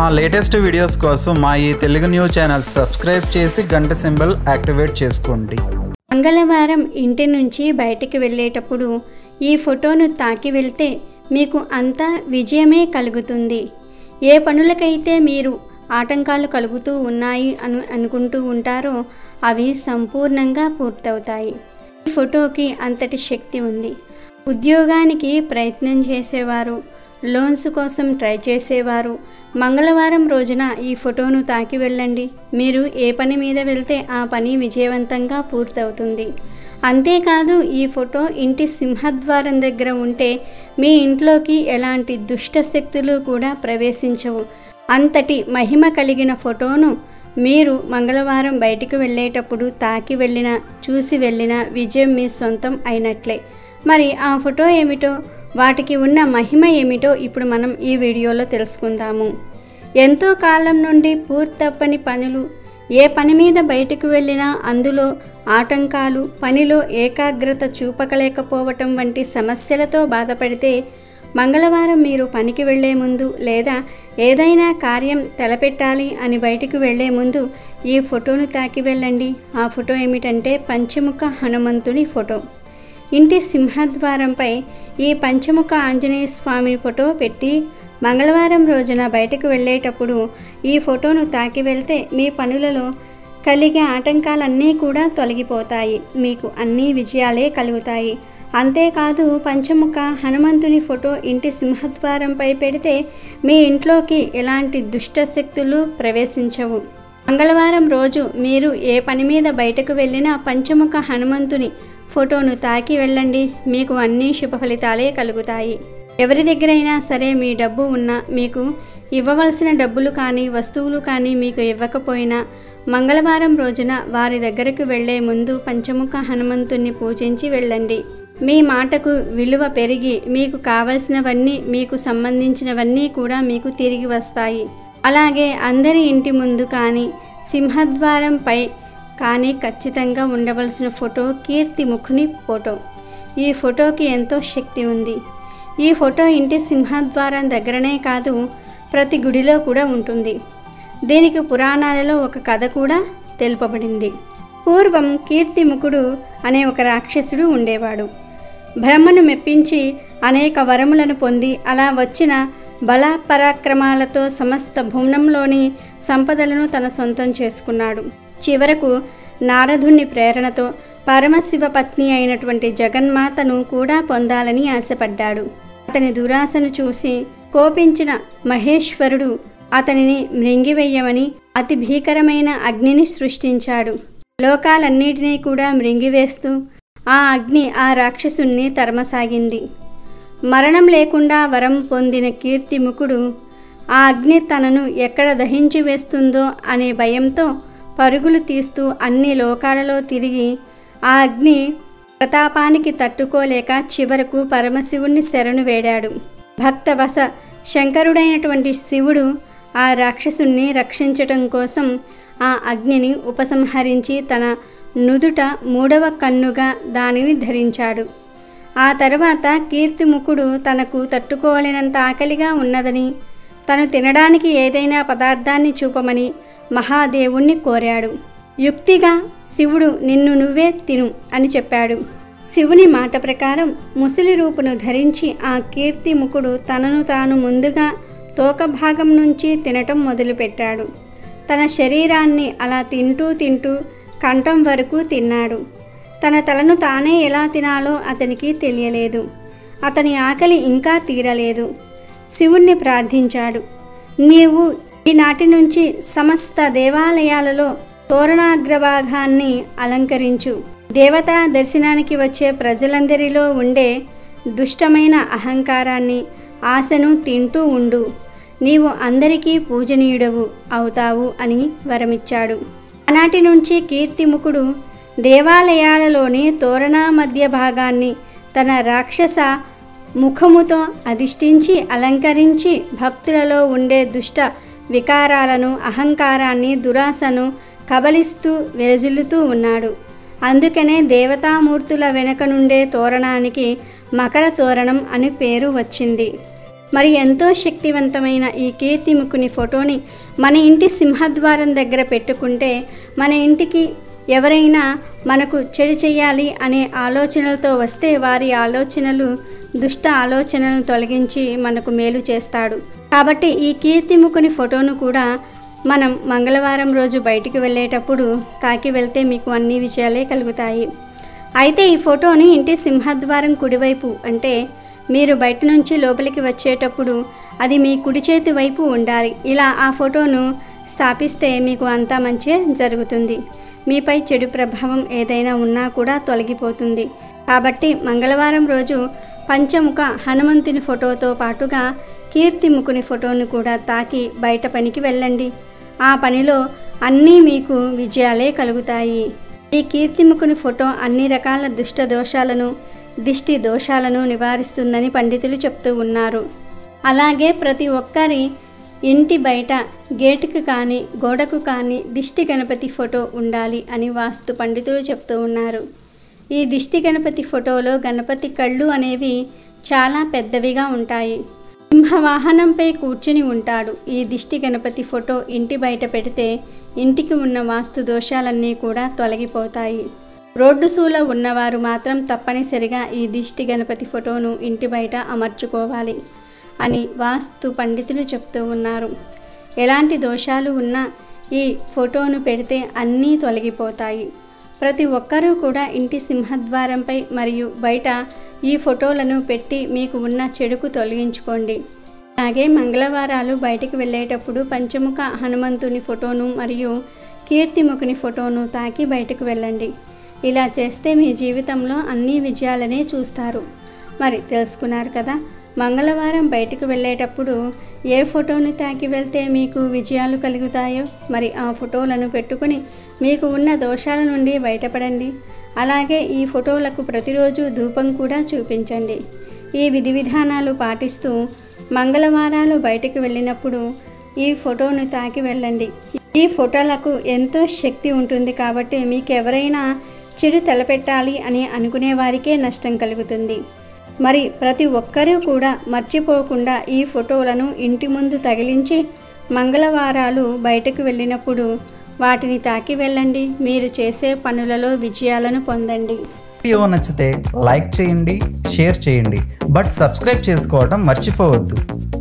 మా latest videos కోసం మా ఈ తెలుగు న్యూస్ ఛానల్ సబ్స్క్రైబ్ చేసి గంట సింబల్ యాక్టివేట్ చేసుకోండి మంగళవారం ఇంటి నుంచి బయటికి వెళ్ళేటప్పుడు ఈ ఫోటోను తాకి వెళ్తే మీకు అంతా విజయమే కలుగుతుంది ఏ పనులకైతే మీరు ఆటంకాలు కలుగుతూ ఉన్నాయి అను అనుకుంటూ ఉంటారో అవి సంపూర్ణంగా పూర్తవుతాయి ఈ ఫోటోకి అంతటి శక్తి ఉంది ఉద్యోగానికి ప్రయత్నం చేసేవారు లోన్స్ కోసం ట్రై చేసేవారు మంగళవారం రోజున ఈ ఫోటోను తాకి వెళ్ళండి మీరు ఏ పని మీద వెళ్తే ఆ పని విజయవంతంగా పూర్తవుతుంది అంతేకాదు ఈ ఫోటో ఇంటి సింహద్వారం దగ్గర ఉంటే మీ ఇంట్లోకి ఎలాంటి దుష్ట శక్తులు కూడా ప్రవేశించవు అంతటి మహిమ కలిగిన ఫోటోను మీరు మంగళవారం బయటికి వెళ్ళేటప్పుడు తాకి వెళ్ళిన చూసి వెళ్ళిన విజయం మీ సొంతం అయినట్లే మరి ఆ ఫోటో ఏమిటో వాటికి ఉన్న మహిమ ఏమిటో ఇప్పుడు మనం ఈ వీడియోలో తెలుసుకుందాము ఎంతో కాలం నుండి పూర్తప్పని పనులు ఏ పని మీద బయటకు వెళ్ళినా అందులో ఆటంకాలు పనిలో ఏకాగ్రత చూపకలేకపోవటం వంటి సమస్యలతో బాధపడితే మంగళవారం మీరు పనికి వెళ్లే ముందు లేదా ఏదైనా కార్యం తలపెట్టాలి అని బయటికి వెళ్లే ముందు ఈ ఫోటోను తాకి వెళ్ళండి ఆ ఫోటో ఏమిటంటే పంచముఖ హనుమంతుని ఫోటో ఇంటి సింహద్వారంపై ఈ పంచముఖ ఆంజనేయ స్వామి ఫోటో పెట్టి మంగళవారం రోజున బయటకు వెళ్ళేటప్పుడు ఈ ఫోటోను తాకి వెళ్తే మీ పనులలో కలిగే ఆటంకాలన్నీ కూడా తొలగిపోతాయి మీకు అన్ని విజయాలే కలుగుతాయి అంతేకాదు పంచముఖ హనుమంతుని ఫోటో ఇంటి సింహద్వారంపై పెడితే మీ ఇంట్లోకి ఎలాంటి దుష్ట శక్తులు ప్రవేశించవు మంగళవారం రోజు మీరు ఏ పని మీద బయటకు వెళ్ళినా పంచముఖ హనుమంతుని ఫోటోను తాకి వెళ్ళండి మీకు అన్ని శుభ ఫలితాలే కలుగుతాయి ఎవరి దగ్గరైనా సరే మీ డబ్బు ఉన్నా మీకు ఇవ్వవలసిన డబ్బులు కానీ వస్తువులు కానీ మీకు ఇవ్వకపోయినా మంగళవారం రోజున వారి దగ్గరకు వెళ్లే ముందు పంచముఖ హనుమంతుణ్ణి పూజించి వెళ్ళండి మీ మాటకు విలువ పెరిగి మీకు కావలసినవన్నీ మీకు సంబంధించినవన్నీ కూడా మీకు తిరిగి వస్తాయి అలాగే అందరి ఇంటి ముందు కానీ సింహద్వారంపై కానీ ఖచ్చితంగా ఉండవలసిన ఫోటో కీర్తిముఖుని ఫోటో ఈ ఫోటోకి ఎంతో శక్తి ఉంది ఈ ఫోటో ఇంటి సింహద్వారం దగ్గరనే కాదు ప్రతి గుడిలో కూడా ఉంటుంది దీనికి పురాణాలలో ఒక కథ కూడా తెలుపబడింది పూర్వం కీర్తిముఖుడు అనే ఒక రాక్షసుడు ఉండేవాడు బ్రహ్మను మెప్పించి అనేక వరములను పొంది అలా వచ్చిన బల పరాక్రమాలతో సమస్త భువనంలోని సంపదలను తన సొంతం చేసుకున్నాడు చివరకు నారదుని ప్రేరణతో పరమశివ పత్ని అయినటువంటి జగన్మాతను కూడా పొందాలని ఆశపడ్డాడు అతని దురాశను చూసి కోపించిన మహేశ్వరుడు అతనిని మృంగివేయమని అతి భీకరమైన అగ్నిని సృష్టించాడు లోకాలన్నిటినీ కూడా మృంగివేస్తూ ఆ అగ్ని ఆ రాక్షసుణ్ణి తరమసాగింది మరణం లేకుండా వరం పొందిన కీర్తిముఖుడు ఆ అగ్ని తనను ఎక్కడ దహించి వేస్తుందో అనే భయంతో పరుగులు తీస్తూ అన్ని లోకాలలో తిరిగి ఆ అగ్ని ప్రతాపానికి తట్టుకోలేక చివరకు పరమశివుణ్ణి శరణు వేడాడు భక్తవశ శంకరుడైనటువంటి శివుడు ఆ రాక్షసుణ్ణి రక్షించటం కోసం ఆ అగ్నిని ఉపసంహరించి తన నుదుట మూడవ కన్నుగా దానిని ధరించాడు ఆ తర్వాత కీర్తిముఖుడు తనకు తట్టుకోలేనంత ఆకలిగా ఉన్నదని తను తినడానికి ఏదైనా పదార్థాన్ని చూపమని మహాదేవుణ్ణి కోరాడు యుక్తిగా శివుడు నిన్ను నువ్వే తిను అని చెప్పాడు శివుని మాట ప్రకారం ముసలి రూపును ధరించి ఆ కీర్తిముఖుడు తనను తాను ముందుగా తోక భాగం నుంచి తినటం మొదలుపెట్టాడు తన శరీరాన్ని అలా తింటూ తింటూ కంఠం వరకు తిన్నాడు తన తలను తానే ఎలా తినాలో అతనికి తెలియలేదు అతని ఆకలి ఇంకా తీరలేదు శివుణ్ణి ప్రార్థించాడు నీవు ఈనాటి నుంచి సమస్త దేవాలయాలలో తోరణాగ్రభాగాన్ని అలంకరించు దేవతా దర్శనానికి వచ్చే ప్రజలందరిలో ఉండే దుష్టమైన అహంకారాన్ని ఆశను తింటూ ఉండు నీవు అందరికీ పూజనీయుడవు అవుతావు అని వరమిచ్చాడు ఆనాటి నుంచి కీర్తిముఖుడు దేవాలయాలలోని తోరణ మధ్య భాగాన్ని తన రాక్షస ముఖముతో అధిష్ఠించి అలంకరించి భక్తులలో ఉండే దుష్ట వికారాలను అహంకారాన్ని దురాశను కబలిస్తూ వెరజిల్లుతూ ఉన్నాడు అందుకనే దేవతామూర్తుల వెనక నుండే తోరణానికి మకర తోరణం అని పేరు వచ్చింది మరి ఎంతో శక్తివంతమైన ఈ కీర్తిముఖుని ఫోటోని మన ఇంటి సింహద్వారం దగ్గర పెట్టుకుంటే మన ఇంటికి ఎవరైనా మనకు చెడు చేయాలి అనే ఆలోచనలతో వస్తే వారి ఆలోచనలు దుష్ట ఆలోచనలను తొలగించి మనకు మేలు చేస్తాడు కాబట్టి ఈ కీర్తిముఖుని ఫోటోను కూడా మనం మంగళవారం రోజు బయటికి వెళ్ళేటప్పుడు తాకి వెళ్తే మీకు అన్ని విషయాలే కలుగుతాయి అయితే ఈ ఫోటోని ఇంటి సింహద్వారం కుడివైపు అంటే మీరు బయట నుంచి లోపలికి వచ్చేటప్పుడు అది మీ కుడి చేతి వైపు ఉండాలి ఇలా ఆ ఫోటోను స్థాపిస్తే మీకు అంతా మంచి జరుగుతుంది మీపై చెడు ప్రభావం ఏదైనా ఉన్నా కూడా తొలగిపోతుంది కాబట్టి మంగళవారం రోజు పంచముఖ హనుమంతుని ఫోటోతో పాటుగా కీర్తిముఖుని ఫోటోను కూడా తాకి బయట పనికి వెళ్ళండి ఆ పనిలో అన్నీ మీకు విజయాలే కలుగుతాయి ఈ కీర్తిముఖుని ఫోటో అన్ని రకాల దుష్ట దోషాలను దిష్టి దోషాలను నివారిస్తుందని పండితులు చెప్తూ ఉన్నారు అలాగే ప్రతి ఒక్కరి ఇంటి బయట గేటుకు కానీ గోడకు కానీ దిష్టి గణపతి ఫోటో ఉండాలి అని వాస్తు పండితులు చెప్తూ ఉన్నారు ఈ దిష్టి గణపతి ఫోటోలో గణపతి కళ్ళు అనేవి చాలా పెద్దవిగా ఉంటాయి సింహవాహనంపై కూర్చుని ఉంటాడు ఈ దిష్టి గణపతి ఫోటో ఇంటి బయట పెడితే ఇంటికి ఉన్న వాస్తు దోషాలన్నీ కూడా తొలగిపోతాయి రోడ్డు సూల ఉన్నవారు మాత్రం తప్పనిసరిగా ఈ దిష్టి గణపతి ఫోటోను ఇంటి బయట అమర్చుకోవాలి అని వాస్తు పండితులు చెప్తూ ఉన్నారు ఎలాంటి దోషాలు ఉన్నా ఈ ఫోటోను పెడితే అన్నీ తొలగిపోతాయి ప్రతి ఒక్కరూ కూడా ఇంటి సింహద్వారంపై మరియు బయట ఈ ఫోటోలను పెట్టి మీకు ఉన్న చెడుకు తొలగించుకోండి అలాగే మంగళవారాలు బయటికి వెళ్ళేటప్పుడు పంచముఖ హనుమంతుని ఫోటోను మరియు కీర్తిముఖుని ఫోటోను తాకి బయటకు వెళ్ళండి ఇలా చేస్తే మీ జీవితంలో అన్ని విజయాలనే చూస్తారు మరి తెలుసుకున్నారు కదా మంగళవారం బయటకు వెళ్ళేటప్పుడు ఏ ఫోటోను తాకి వెళ్తే మీకు విజయాలు కలుగుతాయో మరి ఆ ఫోటోలను పెట్టుకుని మీకు ఉన్న దోషాల నుండి బయటపడండి అలాగే ఈ ఫోటోలకు ప్రతిరోజు ధూపం కూడా చూపించండి ఈ విధి విధానాలు పాటిస్తూ మంగళవారాలు బయటకు వెళ్ళినప్పుడు ఈ ఫోటోను తాకి వెళ్ళండి ఈ ఫోటోలకు ఎంతో శక్తి ఉంటుంది కాబట్టి మీకు ఎవరైనా చెడు తలపెట్టాలి అని అనుకునే వారికే నష్టం కలుగుతుంది మరి ప్రతి ఒక్కరూ కూడా మర్చిపోకుండా ఈ ఫోటోలను ఇంటి ముందు తగిలించి మంగళవారాలు బయటకు వెళ్ళినప్పుడు వాటిని తాకి వెళ్ళండి మీరు చేసే పనులలో విజయాలను పొందండి వీడియో నచ్చితే లైక్ చేయండి షేర్ చేయండి బట్ సబ్స్క్రైబ్ చేసుకోవడం మర్చిపోవద్దు